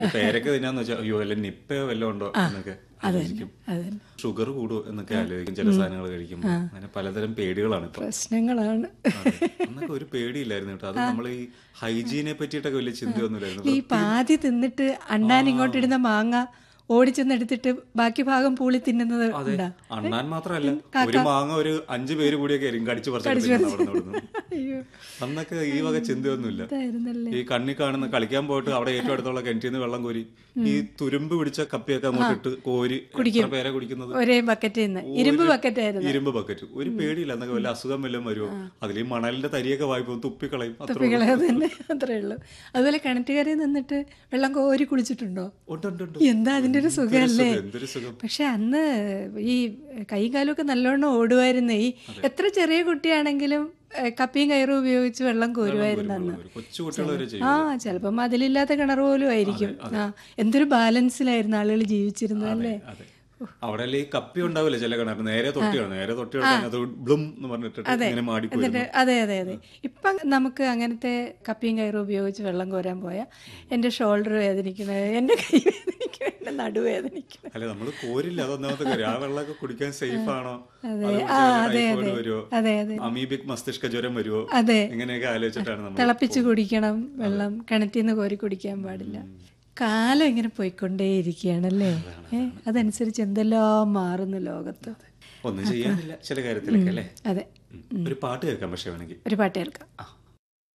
പേരൊക്കെ തിന്നാന്ന് വെച്ചാൽ അയ്യോ അല്ല നിപ്പയോ വല്ലതും ഉണ്ടോ എന്നൊക്കെ ആലോചിക്കും അതെ ഷുഗർ കൂടുമോ എന്നൊക്കെ ആലോചിക്കും ചില സാധനങ്ങൾ കഴിക്കുമ്പോൾ അങ്ങനെ പലതരം പേടികളാണ് ഇപ്പൊ പ്രശ്നങ്ങളാണ് അതെ. അന്നൊക്കെ ഒരു പേടിയില്ലായിരുന്നു കേട്ടോ അത് നമ്മൾ ഈ ഹൈജീനെ പറ്റിയിട്ടൊക്കെ വലിയ ചിന്തയൊന്നുമില്ലായിരുന്നു ഈ പാതി തിന്നിട്ട് അണ്ണാൻ ഇങ്ങോട്ടിടുന്ന മാങ്ങ ഓടിച്ചെന്ന് എടുത്തിട്ട് ബാക്കി ഭാഗം പൂളി തിന്നുന്നത് ഉണ്ടാ അണ്ണാൻ മാത്രമല്ല ഒരു മാങ്ങ ഒരു അഞ്ചു പേര് കൂടിയൊക്കെ ആയിരിക്കും കടിച്ചു പറിച്ചു അയ്യോ അന്നൊക്കെ ഈ വക ചിന്തയൊന്നുമില്ല ഇതായിരുന്നല്ലേ ഈ കണ്ണി കാണുന്ന കളിക്കാൻ പോയിട്ട് അവിടെ ഏറ്റവും അടുത്തുള്ള കിണറ്റിൽ നിന്ന് വെള്ളം കോരി ഈ തുരുമ്പ് പിടിച്ച കപ്പിയൊക്കെ അങ്ങോട്ട് ഇട്ട് കോരി എത്ര പേരെ കുടിക്കുന്നത് ഒരേ ബക്കറ്റിൽ നിന്ന് ഇരുമ്പ് ബക്കറ്റായിരുന്നു ഇരുമ്പ് ബക്കറ്റ് ഒരു പേടിയില്ല എന്നൊക്കെ വല്ല അസുഖം വല്ലതും വരുമോ അതിൽ ഈ മണലിന്റെ തരിയൊക്കെ വായ്പ തുപ്പിക്കളയും അത്ര തുപ്പികളെ തന്നെ അത്രേ ഉള്ളൂ അതുപോലെ കിണറ്റുകരയിൽ നിന്നിട്ട് വെള്ളം കോരി കുളിച്ചിട്ടുണ്ടോ ഉണ്ട് ഉണ്ട് ഉണ്ട് എന്താ അതിന്റെ ഒരു സുഖമല്ലേ സുഖം, എന്തൊരു സുഖം പക്ഷെ അന്ന് ഈ കൈ കാലമൊക്കെ നല്ലോണം ഓടുമായിരുന്നേ ഈ എത്ര ചെറിയ കുട്ടിയാണെങ്കിലും ഏ, കപ്പിയും കയറും ഉപയോഗിച്ച് വെള്ളം കോരുമായിരുന്നു അന്ന് ഒരു കൊച്ചു കുട്ടികൾ വരെ ചെയ്യും ആ ചിലപ്പം അതിലില്ലാത്ത കിണർ പോലും ആയിരിക്കും ആ എന്തൊരു ബാലൻസിലായിരുന്നു ആളുകൾ ജീവിച്ചിരുന്നത് അല്ലേ അതെ അവിടെ ഈ കപ്പി ഉണ്ടാവില്ല ചില കിണറ് നേരെ തൊട്ടിയാണ് നേരെ തൊട്ടിയാണ് അത് ബ്ലും എന്ന് പറഞ്ഞിട്ട് ഇങ്ങനെ മാടിപ്പോയി എന്നിട്ട് അതെ അതെ അതെ ഇപ്പം നമുക്ക് അങ്ങനത്തെ കപ്പിയും കയറും ഉപയോഗിച്ച് വെള്ളം കോരാൻ പോയാൽ എൻ്റെ ഷോൾഡർ വേദനിക്കുന്നത് എൻ്റെ കൈ വേദനിക്കും എൻ്റെ നടുവേദനിക്കും അല്ല നമ്മൾ കോരില്ല അതൊന്നാമത്തെ കാര്യം ആ വെള്ളമൊക്കെ കുടിക്കാൻ സേഫ് ആണോ അതെ. ആ, അതെ, ടൈഫോയിഡ് വരുമോ അതെ അതെ അമീബിക് മസ്തിഷ്ക ജ്വരം വരുമോ അതെ ഇങ്ങനെയൊക്കെ ആലോചിച്ചിട്ടാണ് നമ്മൾ തിളപ്പിച്ച് കുടിക്കണം വെള്ളം കിണറ്റിൽ നിന്ന് കോരി കുടിക്കാൻ പാടില്ല കാലം ഇങ്ങനെ പോയിക്കൊണ്ടേയിരിക്കുകയാണല്ലേ ഏ അതനുസരിച്ച് എന്തെല്ലാം മാറുന്നു ലോകത്ത് ഒന്നും ചെയ്യാനില്ല ചില കാര്യത്തിലൊക്കെ അല്ലേ അതെ ഉം. ഒരു പാട്ട് കേൾക്കാം പക്ഷെ വേണമെങ്കിൽ ഒരു പാട്ട് കേൾക്കാം ആ